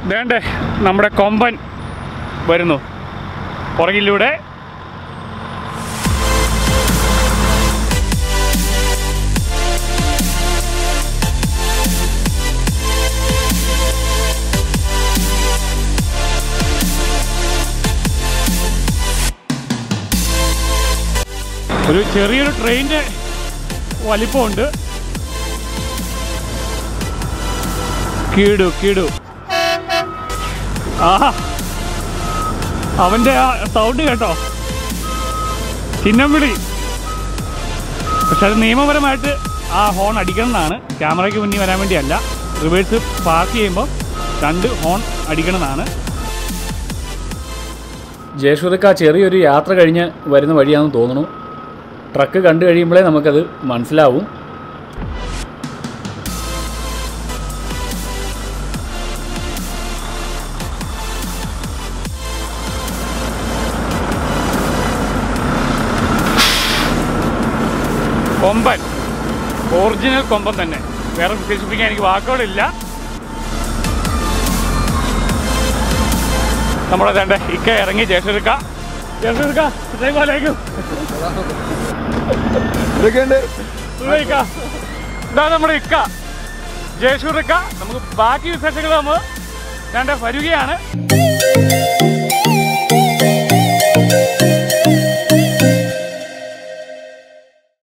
വേണ്ടേ നമ്മുടെ കൊമ്പൻ വരുന്നു പുറകിലൂടെ ഒരു ചെറിയൊരു ട്രെയിനിൻ്റെ വലിപ്പമുണ്ട് കീടു കീടു ആഹാ അവൻ്റെ ആ സൗണ്ട് കേട്ടോ ചിഹ്നം വിളി പക്ഷെ അത് നിയമപരമായിട്ട് ആ ഹോൺ അടിക്കണം എന്നാണ് ക്യാമറയ്ക്ക് മുന്നിൽ വരാൻ വേണ്ടിയല്ല റിവേഴ്സ് പാർക്ക് ചെയ്യുമ്പോൾ രണ്ട് ഹോൺ അടിക്കണം എന്നാണ് ജയശ്വരക്ക ചെറിയൊരു യാത്ര കഴിഞ്ഞ് വരുന്ന വഴിയാണെന്ന് തോന്നുന്നു ട്രക്ക് കണ്ടു കഴിയുമ്പോഴേ നമുക്കത് മനസ്സിലാവും കൊമ്പൻ ഒറിജിനൽ കൊമ്പൻ തന്നെ വേറെ വിശേഷിപ്പിക്കാൻ എനിക്ക് വാക്കുകളില്ല നമ്മുടെ വേണ്ട ഇക്ക ഇറങ്ങി ജയശ്വരക്ക ജയശ്വരക്ക ഇതേപോലേക്കും ഇതൊക്കെയുണ്ട് ഇക്ക ഇതാ നമ്മുടെ ഇക്ക ജയശ്വരക്ക നമുക്ക് ബാക്കി വിശേഷങ്ങൾ നമ്മൾ വേണ്ട വരികയാണ്